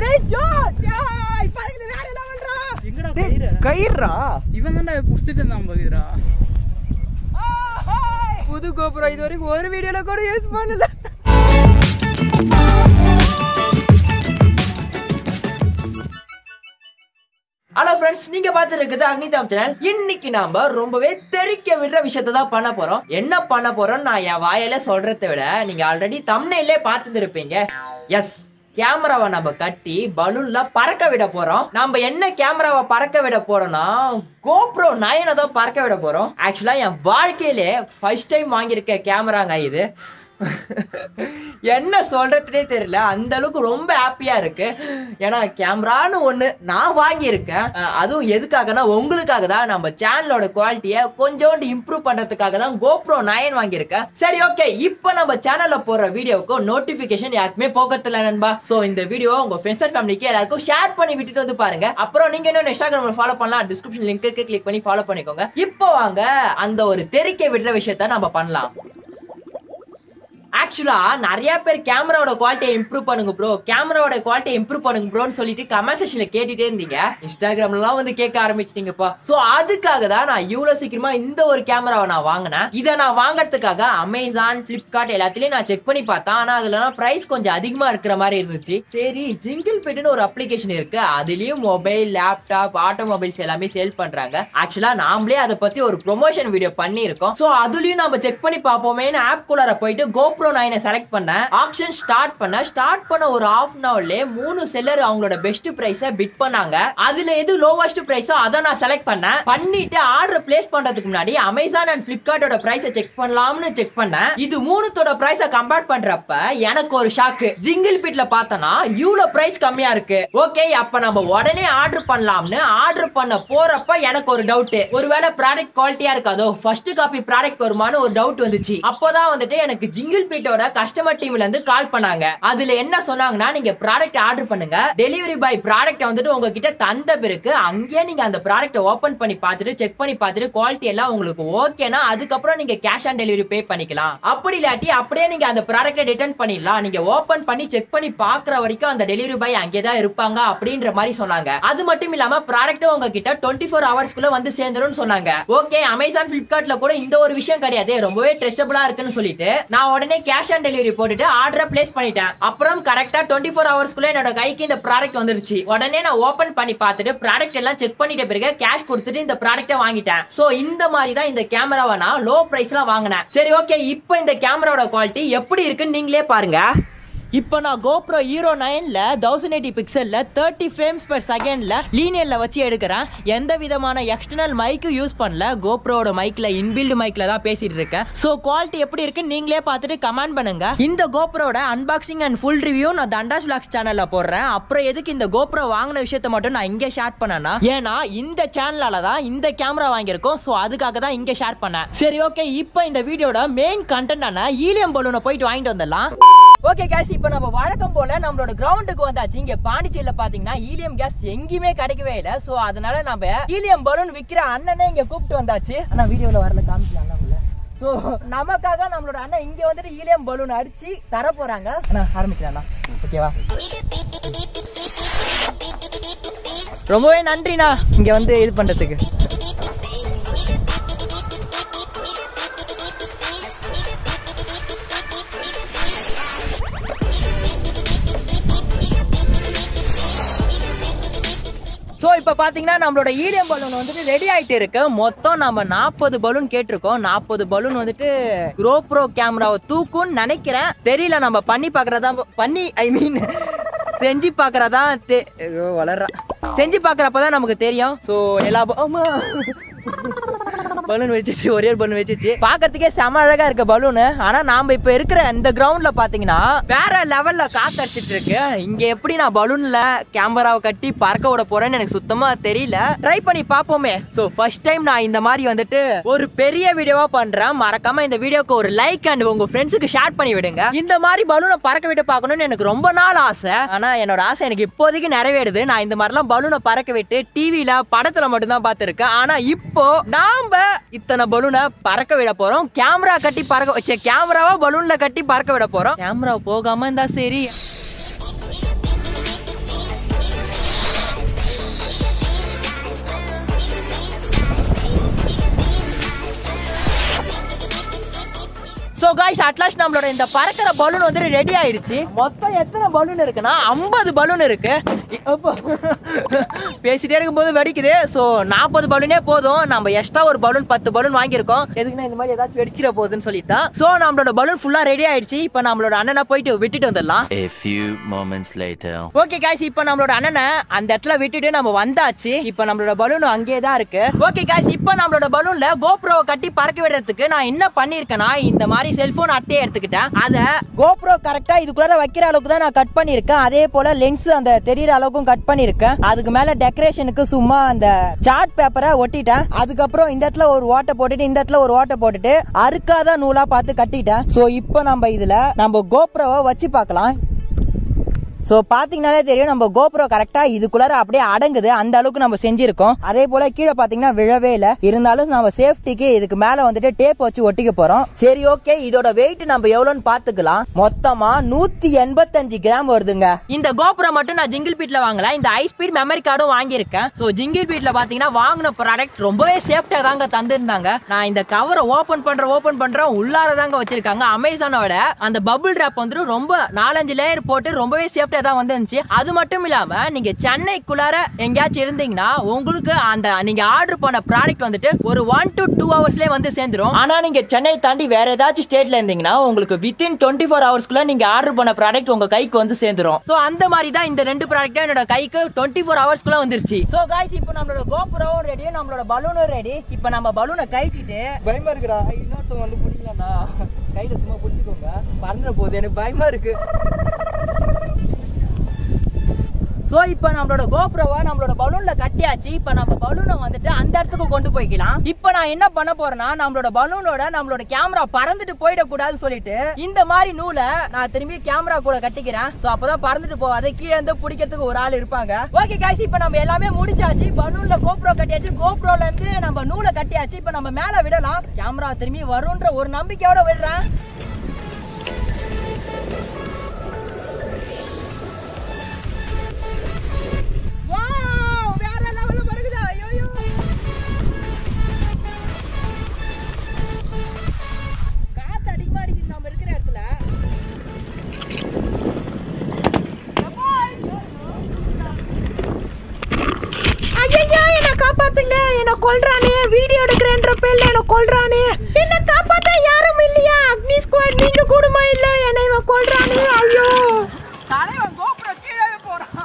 Screenshot ஏய் பாருங்க இது வேற லெவல்ரா எங்கடா கயிறு கயிறா இவன் தான்டா புடிச்சிட்டு இருந்தான் பகுதிரா புது கோபுரம் இது வரைக்கும் ஒரு வீடியோல கூட யூஸ் பண்ணல ஹலோ ஃப்ரெண்ட்ஸ் நீங்க பார்த்துட்டு இருக்குது அக்னிதாம் சேனல் இன்னைக்கு நாம ரொம்பவே தெறிக்க விடுற விஷயத்தை தான் பண்ண போறோம் என்ன பண்ண போறோம் நான் என் வாயில சொல்றதை விட நீங்க ஆல்ரெடி தம்னையிலே பார்த்துருப்பீங்க எஸ் கேமராவை நம்ம கட்டி பலூன்ல பறக்க விட போறோம் நம்ம என்ன கேமராவை பறக்க விட போறோம்னா கோப்ரோ நயனை தான் பறக்க விட போறோம் ஆக்சுவலா என் வாழ்க்கையிலே ஃபர்ஸ்ட் டைம் வாங்கியிருக்க கேமராங்க இது என்ன சொல்றதுனே தெரியல அந்த அளவுக்கு ரொம்ப ஹாப்பியா இருக்கு ஏன்னா கேமரான்னு ஒண்ணு நான் வாங்கியிருக்கேன் அஹ் அதுவும் எதுக்காகனா உங்களுக்காக தான் நம்ம சேனலோட குவாலிட்டியை கொஞ்சோண்டு இம்ப்ரூவ் பண்றதுக்காக தான் கோப்ரோ நயன் வாங்கியிருக்கேன் சரி ஓகே இப்போ நம்ம சேனல்ல போற வீடியோவுக்கு நோட்டிபிகேஷன் யாருக்குமே போகத்துல நண்பா சோ இந்த வீடியோ உங்க ஃப்ரெண்ட்ஸ் அண்ட் ஃபேமிலிக்கு எல்லாருக்கும் ஷேர் பண்ணி விட்டுட்டு வந்து பாருங்க அப்புறம் நீங்க இன்னும் இன்ஸ்டாகிராம்ல ஃபாலோ பண்ணலாம் டிஸ்கிரிப்ஷன் லிங்க் இருக்கு கிளிக் பண்ணி ஃபாலோ பண்ணிக்கோங்க இப்போ வாங்க அந்த ஒரு தெரிக்கை விடுற விஷயத்த நம்ம பண்ணலாம் ஆக்சுவலா நிறைய பேர் கேமராவோட குவாலிட்டியை இம்ப்ரூவ் பண்ணுங்க ப்ரோ கேமராவோட குவாலிட்டியை இம்ப்ரூவ் பண்ணுங்க ப்ரோன்னு சொல்லிட்டு கமெண்ட் செக்ஷன்ல கேட்டுட்டே இருந்தீங்க இன்ஸ்டாகிராம்லாம் வந்து கேட்க ஆரம்பிச்சிட்டீங்கப்பா சோ அதுக்காக தான் நான் இவ்வளவு சீக்கிரமா இந்த ஒரு கேமராவை நான் வாங்கினேன் இதை நான் வாங்குறதுக்காக அமேசான் பிளிப்கார்ட் எல்லாத்துலயும் நான் செக் பண்ணி பார்த்தேன் ஆனா அதுல பிரைஸ் கொஞ்சம் அதிகமா இருக்கிற மாதிரி இருந்துச்சு சரி ஜிங்கிள் பெட்னு ஒரு அப்ளிகேஷன் இருக்கு அதுலயும் மொபைல் லேப்டாப் ஆட்டோமொபைல்ஸ் எல்லாமே சேல் பண்றாங்க ஆக்சுவலா நாமளே அதை பத்தி ஒரு ப்ரொமோஷன் வீடியோ பண்ணியிருக்கோம் சோ அதுலயும் நம்ம செக் பண்ணி பார்ப்போமேன்னு ஆப் குள்ளார போயிட்டு கோப்ரோ நைனை செலக்ட் பண்ணேன் ஆக்ஷன் ஸ்டார்ட் பண்ண ஸ்டார்ட் பண்ண ஒரு ஹாஃப் அன் ஹவர்லயே மூணு செல்லர் அவங்களோட பெஸ்ட் பிரைஸ பிட் பண்ணாங்க அதுல எது லோவஸ்ட் பிரைஸோ அதை நான் செலக்ட் பண்ணேன் பண்ணிட்டு ஆர்டர் பிளேஸ் பண்றதுக்கு முன்னாடி அமேசான் அண்ட் பிளிப்கார்ட்டோட பிரைஸை செக் பண்ணலாம்னு செக் பண்ணேன் இது மூணுத்தோட பிரைஸை கம்பேர் பண்றப்ப எனக்கு ஒரு ஷாக்கு ஜிங்கிள் பிட்ல பார்த்தனா இவ்வளவு பிரைஸ் கம்மியா இருக்கு ஓகே அப்ப நம்ம உடனே ஆர்டர் பண்ணலாம்னு ஆர்டர் பண்ண போறப்ப எனக்கு ஒரு டவுட் ஒருவேளை ப்ராடக்ட் குவாலிட்டியா இருக்காதோ ஃபர்ஸ்ட் காப்பி ப்ராடக்ட் வருமானு ஒரு டவுட் வந்துச்சு அப்போதான் வந்துட்டு எனக்கு ஜிங்கிள் பீட்டோட கஸ்டமர் டீம்ல இருந்து கால் பண்ணாங்க அதுல என்ன சொன்னாங்கன்னா நீங்க ப்ராடக்ட் ஆர்டர் பண்ணுங்க டெலிவரி பாய் ப்ராடக்ட் வந்துட்டு உங்ககிட்ட தந்த பிறகு அங்கேயே நீங்க அந்த ப்ராடக்ட் ஓபன் பண்ணி பார்த்துட்டு செக் பண்ணி பார்த்துட்டு குவாலிட்டி எல்லாம் உங்களுக்கு ஓகேனா அதுக்கப்புறம் நீங்க கேஷ் ஆன் டெலிவரி பே பண்ணிக்கலாம் அப்படி இல்லாட்டி அப்படியே நீங்க அந்த ப்ராடக்ட்டை ரிட்டர்ன் பண்ணிடலாம் நீங்க ஓபன் பண்ணி செக் பண்ணி பாக்குற வரைக்கும் அந்த டெலிவரி பாய் அங்கே தான் இருப்பாங்க அப்படின்ற மாதிரி சொன்னாங்க அது மட்டும் இல்லாம ப்ராடக்ட்டும் உங்ககிட்ட டுவெண்ட்டி ஃபோர் ஹவர்ஸ்க்குள்ள வந்து சேர்ந்துரும் சொன்னாங்க ஓகே அமேசான் பிளிப்கார்ட்ல கூட இந்த ஒரு விஷயம் கிடையாது ரொம்பவே ட்ரெஸ்டபிளா இருக்குன்னு சொல்லிட்டு நான் உடனே கேஷ் ஆன் டெலிவரி போட்டுட்டு ஆர்டரை பிளேஸ் பண்ணிட்டேன் அப்புறம் கரெக்டா டுவெண்ட்டி ஃபோர் ஹவர்ஸ்க்குள்ள என்னோட கைக்கு இந்த ப்ராடக்ட் வந்துருச்சு உடனே நான் ஓபன் பண்ணி பார்த்துட்டு ப்ராடக்ட் எல்லாம் செக் பண்ணிட்ட பிறகு கேஷ் கொடுத்துட்டு இந்த ப்ராடக்ட்டை வாங்கிட்டேன் சோ இந்த மாதிரி தான் இந்த கேமராவை நான் லோ பிரைஸ்ல வாங்கினேன் சரி ஓகே இப்போ இந்த கேமராவோட குவாலிட்டி எப்படி இருக்குன்னு நீங்களே பாருங்க இப்போ நான் கோப்ரோ ஹீரோ நைன்ல தௌசண்ட் எயிட்டி பிக்சல்ல தேர்ட்டி ஃப்ரேம்ஸ் per செகண்ட்ல லீனியர்ல வச்சு எடுக்கிறேன் எந்த விதமான எக்ஸ்டர்னல் மைக்கும் யூஸ் பண்ணல கோப்ரோட மைக்ல இன்பில்டு மைக்ல தான் பேசிட்டு இருக்கேன் ஸோ குவாலிட்டி எப்படி இருக்குன்னு நீங்களே பார்த்துட்டு கமெண்ட் பண்ணுங்க இந்த கோப்ரோட அன்பாக்சிங் அண்ட் ஃபுல் ரிவ்யூ நான் தண்டாஸ் விளாக்ஸ் சேனல்ல போடுறேன் அப்புறம் எதுக்கு இந்த கோப்ரோ வாங்கின விஷயத்த மட்டும் நான் இங்கே ஷேர் பண்ணேன்னா ஏன்னா இந்த சேனலால தான் இந்த கேமரா வாங்கியிருக்கோம் ஸோ அதுக்காக தான் இங்கே ஷேர் பண்ணேன் சரி ஓகே இப்போ இந்த வீடியோட மெயின் கண்டென்டான ஈலியம் பலூனை போயிட்டு வாங்கிட்டு வந்துடலாம் ஓகே கேஸ் இப்போ நம்ம வழக்கம் போல நம்மளோட கிரவுண்டுக்கு வந்தாச்சு இங்க பாண்டிச்சேரியில பாத்தீங்கன்னா ஈலியம் கேஸ் எங்கேயுமே கிடைக்கவே இல்லை சோ அதனால நம்ம ஈலியம் பலூன் விக்கிற அண்ணனே இங்க கூப்பிட்டு வந்தாச்சு ஆனா வீடியோல வரல காமிக்கலாம் உள்ள சோ நமக்காக நம்மளோட அண்ணன் இங்க வந்துட்டு ஈலியம் பலூன் அடிச்சு தர போறாங்க அண்ணா ஆரம்பிக்கலாம் ஓகேவா ரொம்பவே நன்றிண்ணா இங்க வந்து இது பண்றதுக்கு ஸோ இப்போ பார்த்தீங்கன்னா நம்மளோட ஈலியம் பலூன் வந்துட்டு ரெடி ஆயிட்டு இருக்கு மொத்தம் நம்ம நாற்பது பலூன் கேட்டிருக்கோம் நாற்பது பலூன் வந்துட்டு GoPro கேமராவை தூக்கும்னு நினைக்கிறேன் தெரியல நம்ம பண்ணி பார்க்கறதா பண்ணி ஐ மீன் செஞ்சு பார்க்கறதா தெ ஐயோ, வளர்றா செஞ்சு பார்க்கறப்பதான் நமக்கு தெரியும் ஸோ எல்லா ப- ஆமா பலூன் வச்சிச்சு ஒரே ஒரு பலூன் வச்சிச்சு பாக்கிறதுக்கே செம அழகா இருக்க பலூனு ஆனா நாம இப்ப இருக்கிற இந்த கிரவுண்ட்ல பாத்தீங்கன்னா வேற லெவல்ல காத்தடிச்சிட்டு இருக்கு இங்க எப்படி நான் பலூன்ல கேமராவை கட்டி பறக்க விட போறேன்னு எனக்கு சுத்தமா தெரியல ட்ரை பண்ணி பாப்போமே சோ ஃபர்ஸ்ட் டைம் நான் இந்த மாதிரி வந்துட்டு ஒரு பெரிய வீடியோவா பண்றேன் மறக்காம இந்த வீடியோக்கு ஒரு லைக் அண்ட் உங்க ஃப்ரெண்ட்ஸுக்கு ஷேர் பண்ணி விடுங்க இந்த மாதிரி பலூனை பறக்க விட்டு பார்க்கணும்னு எனக்கு ரொம்ப நாள் ஆசை ஆனா என்னோட ஆசை எனக்கு இப்போதைக்கு நிறைவேறுது நான் இந்த மாதிரிலாம் பலூனை பறக்க விட்டு டிவில படத்துல மட்டும்தான் பார்த்திருக்கேன் ஆனா இப்போ நாம இத்தனை பலூனை பறக்க விட போறோம் கேமரா கட்டி பறக்க வச்ச கேமராவா பலூன்ல கட்டி பறக்க விட போறோம் கேமரா போகாம இருந்தா சரி காய்ஸ் அட்லாஸ்ட் நம்மளோட இந்த பறக்கிற பலூன் வந்து ரெடி ஆயிடுச்சு மொத்தம் எத்தனை பலூன் இருக்குன்னா ஐம்பது பலூன் இருக்கு இ- அப்போ பேசிட்டே இருக்கும்போது வெடிக்குது ஸோ நாற்பது பலூனே போதும் நம்ம எக்ஸ்ட்ரா ஒரு பலூன் பத்து பலூன் வாங்கியிருக்கோம் எதுக்குன்னா இந்த மாதிரி ஏதாச்சும் வெடிச்சிட போகுதுன்னு சொல்லிட்டா ஸோ நம்மளோட பலூன் ஃபுல்லாக ரெடி ஆயிடுச்சு இப்போ நம்மளோட அண்ணனை போயிட்டு விட்டுட்டு வந்துடலாம் A few moments later. Okay guys இப்போ நம்மளோட அண்ணனை அந்த இடத்துல விட்டுட்டு நம்ம வந்தாச்சு இப்போ நம்மளோட பலூன் அங்கேயே தான் இருக்கு ஓகே காய்ஸ் இப்போ நம்மளோட பலூன்ல கோப்ரோவை கட்டி பறக்க விடுறதுக்கு நான் என்ன பண்ணிருக்கேன்னா இந்த மாதிரி செல்போன் அட்டையை எடுத்துக்கிட்டேன் அதை கோப்ரோ கரெக்டா இதுக்குள்ள வைக்கிற அளவுக்கு தான் நான் கட் பண்ணிருக்கேன் அதே போல லென்ஸ் அந்த தெரியற அளவுக்கும் கட் பண்ணிருக்கேன் அதுக்கு மேல டெக்கரேஷனுக்கு சும்மா அந்த சார்ட் பேப்பரை ஒட்டிட்டேன் அதுக்கப்புறம் இந்த இடத்துல ஒரு ஓட்டை போட்டுட்டு இந்த இடத்துல ஒரு ஓட்டை போட்டுட்டு அறுக்காத நூலா பார்த்து கட்டிட்டேன் சோ இப்போ நம்ம இதுல நம்ம கோப்ரோவை வச்சு பார்க்கலாம் ஸோ பார்த்தீங்கனாலே தெரியும் நம்ம கோப்ரோ கரெக்டாக இதுக்குள்ளார அப்படியே அடங்குது அந்த அளவுக்கு நம்ம செஞ்சிருக்கோம் அதே போல கீழே பார்த்தீங்கன்னா விழவே இல்லை இருந்தாலும் நம்ம சேஃப்டிக்கு இதுக்கு மேலே வந்துட்டு டேப் வச்சு ஒட்டிக்க போறோம் சரி ஓகே இதோட வெயிட் நம்ம எவ்வளோன்னு பார்த்துக்கலாம் மொத்தமா நூத்தி எண்பத்தஞ்சு கிராம் வருதுங்க இந்த கோப்ரோ மட்டும் நான் ஜிங்கிள் பீட்ல வாங்கல இந்த ஹை ஸ்பீட் மெமரி கார்டும் வாங்கியிருக்கேன் ஸோ ஜிங்கிள் பீட்ல பார்த்தீங்கன்னா வாங்கின ப்ராடக்ட் ரொம்பவே சேஃப்டியாக தாங்க தந்திருந்தாங்க நான் இந்த கவரை ஓப்பன் பண்ற ஓப்பன் பண்றேன் உள்ளார தாங்க வச்சிருக்காங்க அமேசானோட அந்த பபுள் ரேப் வந்துட்டு ரொம்ப நாலஞ்சு லேயர் போட்டு ரொம்பவே சேஃப்டியா தான் வந்துருந்துச்சு அது மட்டும் இல்லாம நீங்க சென்னைக்குள்ளார எங்கேயாச்சும் இருந்தீங்கன்னா உங்களுக்கு அந்த நீங்க ஆர்டர் பண்ண ப்ராடக்ட் வந்துட்டு ஒரு ஒன் டு டூ ஹவர்ஸ்லேயே வந்து சேர்ந்துரும் ஆனா நீங்க சென்னை தாண்டி வேற ஏதாச்சும் ஸ்டேட்ல இருந்தீங்கன்னா உங்களுக்கு வித்தின் டுவெண்ட்டி ஃபோர் ஹவர்ஸ்க்குள்ள நீங்க ஆர்டர் பண்ண ப்ராடக்ட் உங்க கைக்கு வந்து சேர்ந்துரும் ஸோ அந்த மாதிரி தான் இந்த ரெண்டு ப்ராடக்ட்டும் என்னோட கைக்கு டுவெண்ட்டி ஃபோர் ஹவர்ஸ்க்குள்ள வந்துருச்சு ஸோ காய்ஸ் இப்போ நம்மளோட கோபுரமும் ரெடி நம்மளோட பலூனும் ரெடி இப்போ நம்ம பலூனை கைட்டிட்டு பயமா இருக்குடா இன்னொருத்தவங்க வந்து பிடிக்கலண்ணா கையில சும்மா பிடிச்சிக்கோங்க பறந்துட போகுது எனக்கு பயமா இருக்கு சோ இப்போ நம்மளோட கோபுரவை நம்மளோட பலூன்ல கட்டியாச்சு இப்போ நம்ம பலூனை வந்துட்டு அந்த இடத்துக்கு கொண்டு போய்க்கலாம் இப்போ நான் என்ன பண்ண போறேன்னா நம்மளோட பலூனோட நம்மளோட கேமரா பறந்துட்டு போயிடக்கூடாதுன்னு சொல்லிட்டு இந்த மாதிரி நூலை நான் திரும்பி கேமரா கூட கட்டிக்கிறேன் சோ அப்பதான் பறந்துட்டு போகாது கீழே இருந்து பிடிக்கிறதுக்கு ஒரு ஆள் இருப்பாங்க ஓகே காய்ச்சி இப்போ நம்ம எல்லாமே முடிச்சாச்சு பலூன்ல கோப்ரோ கட்டியாச்சு கோப்ரோல இருந்து நம்ம நூலை கட்டியாச்சு இப்போ நம்ம மேல விடலாம் கேமரா திரும்பி வரும்ன்ற ஒரு நம்பிக்கையோட விடுறேன் Wow! வேற லெவல்ல பறக்குதா ஐயோ காத்து அதிகமா அடிக்குது நம்ம இருக்கிற இடத்துல ஐயோ என்ன காப்பாத்துங்க என்ன கொல்றானே வீடியோ எடுக்கிறேன்ற பேர்ல என்ன கொல்றானே என்ன காப்பாத்த யாரும் இல்லையா அக்னி ஸ்குவாட் நீங்க கூடமா இல்ல என்ன இவன் கொல்றானே ஐயோ தலைவன் கோபுரம் கீழே போறான்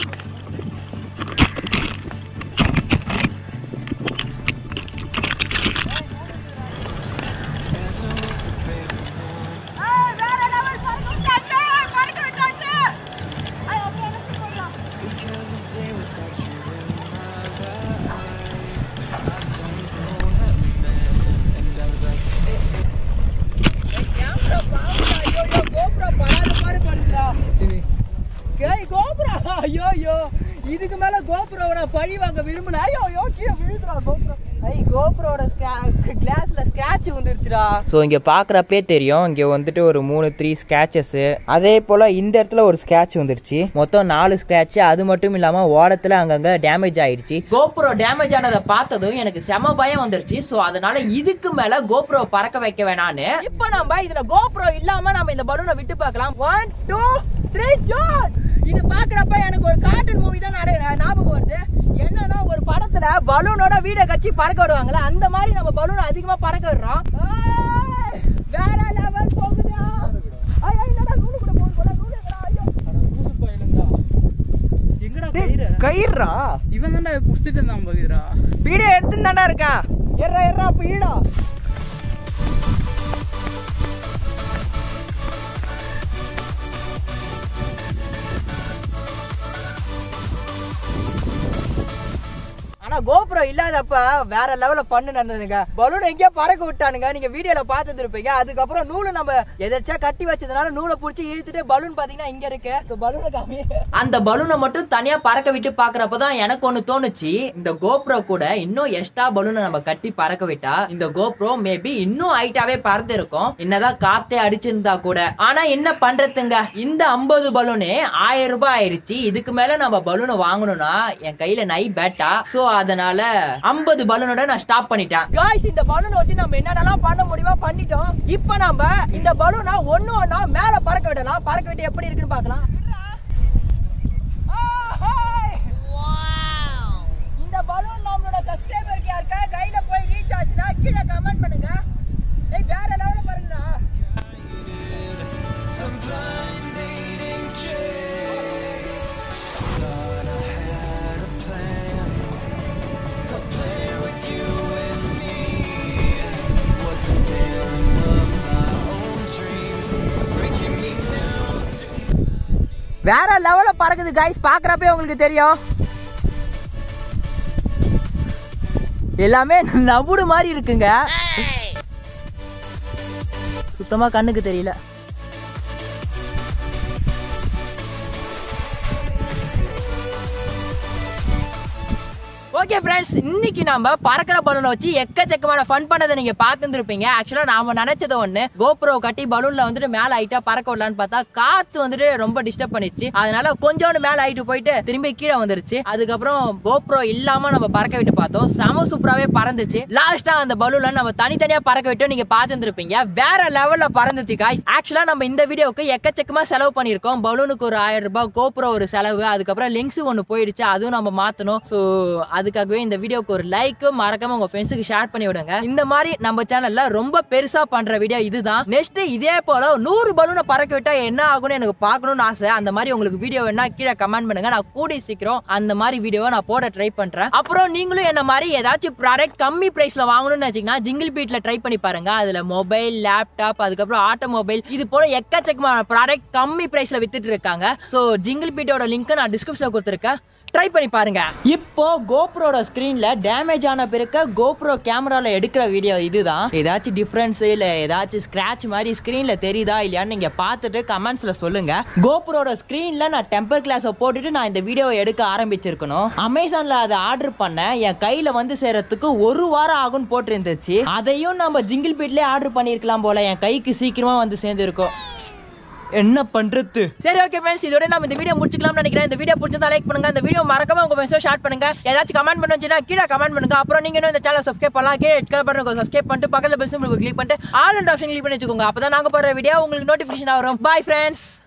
இதுக்கு மேல கோபுரம் நான் பழி வாங்க விரும்பினேன் ஐயோ ஐயோ கீழே விழுதுடா கோபுரம் ஐ கோபுரோட கிளாஸ்ல ஸ்கிராட்ச் வந்துருச்சுடா ஸோ இங்க பாக்குறப்பே தெரியும் இங்க வந்துட்டு ஒரு மூணு த்ரீ ஸ்கிராச்சஸ் அதே போல இந்த இடத்துல ஒரு ஸ்கிராட்ச் வந்துருச்சு மொத்தம் நாலு ஸ்கிராட்ச் அது மட்டும் இல்லாம ஓரத்துல அங்கங்க டேமேஜ் ஆயிடுச்சு கோப்ரோ டேமேஜ் ஆனதை பார்த்ததும் எனக்கு செம பயம் வந்துருச்சு ஸோ அதனால இதுக்கு மேல கோப்ரோ பறக்க வைக்க வேணான்னு இப்போ நம்ம இதுல கோப்ரோ இல்லாம நம்ம இந்த பலூனை விட்டு பார்க்கலாம் ஒன் டூ த்ரீ ஜான் இது பாக்குறப்ப எனக்கு ஒரு கார்ட்டூன் மூவி தான் நட- ஞாபகம் வருது என்னன்னா ஒரு படத்துல பலூனோட வீட கட்டி பறக்க விடுவாங்கல்ல அந்த மாதிரி நம்ம பலூன் அதிகமா பறக்க விடுறோம் ஏய், வேற லெவல் போகுதா ஐயோ என்னடா நூலு கூட போகுது போல நூலு எங்கடா ஐயோ எங்கடா டேய், கயிறு கயிறா இவன் தான்டா புடிச்சிட்டு இருந்தான் பகிரா வீடியோ எடுத்து தாண்டா இருக்கேன் எர்றா எர்றா அப்ப ஈடா ஆனா கோபுரோ இல்லாதப்ப வேற லெவல்ல பண்ணு நடந்ததுங்க பலூன் எங்கேயோ பறக்க விட்டானுங்க நீங்க வீடியோல பார்த்துட்டு இருப்பீங்க அதுக்கப்புறம் நூலை நம்ம எதாச்சும் கட்டி வச்சதுனால நூலை புடிச்சு இழுத்துட்டு பலூன் பாத்தீங்கன்னா இங்க இருக்கு பலூனை காமி அந்த பலூனை மட்டும் தனியா பறக்க விட்டு பாக்குறப்பதான் எனக்கு ஒண்ணு தோணுச்சு இந்த கோப்ரோ கூட இன்னும் எக்ஸ்ட்ரா பலூனை நம்ம கட்டி பறக்க விட்டா இந்த கோப்ரோ மேபி இன்னும் ஹைட்டாவே பறந்து இருக்கும் என்னதான் காத்தே அடிச்சிருந்தா கூட ஆனா என்ன பண்றதுங்க இந்த ஐம்பது பலூனு ஆயிரம் ரூபாய் ஆயிருச்சு இதுக்கு மேல நம்ம பலூனை வாங்கணும்னா என் கையில நை பேட்டா சோ அதனால 50 பலூனோட நான் ஸ்டாப் பண்ணிட்டேன் காய்ஸ் இந்த பலூனை வச்சு நம்ம என்னென்னலாம் பண்ண முடியுமோ பண்ணிட்டோம் இப்போ நம்ம இந்த பலூனை ஒண்ணு ஒண்ணா மேல பறக்க விடலாம் பறக்க விட்டு எப்படி இருக்குன்னு பார்க்கலாம் இந்த பலூன் நம்மளோட சப்ஸ்கிரைபருக்கு யாருக்கா கையில போய் ரீச் ஆச்சுன்னா கீழே கமெண்ட் பண்ணுங்க ஏய் வேற லெவல்ல பாருங்கடா வேற லெவல்ல பறக்குது கைஸ் பாக்குறப்பே உங்களுக்கு தெரியும் எல்லாமே நவுடு மாதிரி இருக்குங்க சுத்தமா கண்ணுக்கு தெரியல ஓகே ஃப்ரெண்ட்ஸ் இன்னைக்கு நாம பறக்கிற பலூனை வச்சு எக்கச்சக்கமான ஃபன் பண்ணதை நீங்க பார்த்துருப்பீங்க ஆக்சுவலா நாம நினைச்சது ஒண்ணு கோப்ரோ கட்டி பலூன்ல வந்துட்டு மேல ஹைட்டா பறக்க விடலான்னு பார்த்தா காத்து வந்துட்டு ரொம்ப டிஸ்டர்ப் பண்ணிச்சு அதனால கொஞ்சோண்டு மேல ஹைட்டு போயிட்டு திரும்பி கீழே வந்துருச்சு அதுக்கப்புறம் கோப்ரோ இல்லாம நம்ம பறக்க விட்டு பார்த்தோம் செம சூப்பராகவே பறந்துச்சு லாஸ்டா அந்த பலூன்ல நம்ம தனித்தனியா பறக்க விட்டு நீங்க பார்த்துருப்பீங்க வேற லெவல்ல பறந்துச்சு காய்ஸ் ஆக்சுவலா நம்ம இந்த வீடியோக்கு எக்கச்சக்கமா செலவு பண்ணியிருக்கோம் பலூனுக்கு ஒரு ஆயிரம் ரூபாய் கோப்ரோ ஒரு செலவு அதுக்கப்புறம் லிங்க்ஸ் ஒன்று போயிடுச்சு அதுவும் நம்ம மாத்தணும் ஸோ அதுக்காகவே இந்த வீடியோக்கு ஒரு லைக் மறக்காம உங்க ஃப்ரெண்ட்ஸுக்கு ஷேர் பண்ணி விடுங்க இந்த மாதிரி நம்ம சேனல்ல ரொம்ப பெருசா பண்ற வீடியோ இதுதான் நெக்ஸ்ட் இதே போல நூறு பலூனை பறக்க விட்டா என்ன ஆகும்னு எனக்கு பார்க்கணும்னு ஆசை அந்த மாதிரி உங்களுக்கு வீடியோ வேணா கீழே கமெண்ட் பண்ணுங்க நான் கூடி சீக்கிரம் அந்த மாதிரி வீடியோவை நான் போட ட்ரை பண்றேன் அப்புறம் நீங்களும் என்ன மாதிரி ஏதாச்சும் ப்ராடக்ட் கம்மி பிரைஸ்ல வாங்கணும்னு வச்சீங்கன்னா ஜிங்கிள் பீட்ல ட்ரை பண்ணி பாருங்க அதுல மொபைல் லேப்டாப் அதுக்கப்புறம் ஆட்டோமொபைல் இது போல எக்கச்சக்கமான ப்ராடக்ட் கம்மி பிரைஸ்ல வித்துட்டு இருக்காங்க ஸோ ஜிங்கிள் பீட்டோட லிங்க் நான் டிஸ்கிரிப்ஷன்ல கொடுத்துருக்கேன் ட்ரை பண்ணி பாருங்க இப்போ கோப்ரோட ஸ்க்ரீன்ல டேமேஜ் ஆன பிறகு கோப்ரோ கேமரால எடுக்கிற வீடியோ இதுதான் ஏதாச்சும் டிஃபரன்ஸ் இல்ல ஏதாச்சும் ஸ்கிராட்ச் மாதிரி ஸ்க்ரீன்ல தெரியுதா இல்லையான்னு நீங்க பார்த்துட்டு கமெண்ட்ஸ்ல சொல்லுங்க கோப்ரோட ஸ்க்ரீன்ல நான் டெம்பர் கிளாஸை போட்டுட்டு நான் இந்த வீடியோவை எடுக்க ஆரம்பிச்சிருக்கணும் அமேசான்ல அதை ஆர்டர் பண்ணேன் என் கையில வந்து சேரத்துக்கு ஒரு வாரம் ஆகும்னு போட்டிருந்துச்சு அதையும் நம்ம ஜிங்கிள் பீட்லயே ஆர்டர் பண்ணியிருக்கலாம் போல என் கைக்கு சீக்கிரமா வந்து சேர்ந்துருக்கும் என்ன பண்றது சரி ஓகே ஃப்ரெண்ட்ஸ் இதோட நம்ம இந்த வீடியோ முடிச்சுக்கலாம்னு நினைக்கிறேன் இந்த வீடியோ பிடிச்சதா லைக் பண்ணுங்க இந்த வீடியோ மறக்காம உங்க ஃப்ரெண்ட்ஸோ ஷேர் பண்ணுங்க ஏதாச்சும் கமெண்ட் பண்ண வச்சுன்னா கீழே கமெண்ட் பண்ணுங்க அப்புறம் நீங்க இன்னும் இந்த சேனல் சப்ஸ்கிரைப் பண்ணலாம் கீழே ரெட் பட்டன் சப்ஸ்கிரைப் பண்ணிட்டு பக்கத்துல பெல் சிம்பிள் கிளிக் பண்ணிட்டு ஆல் அண்ட் ஆப்ஷன் கிளிக் பண்ணி வச்சுக்கோங்க அப்பதான் நாங்க போற வீடியோ உங்களுக்கு நோட்டிஃபிகேஷன் வரும் பாய் ஃப்ரெண்ட்ஸ்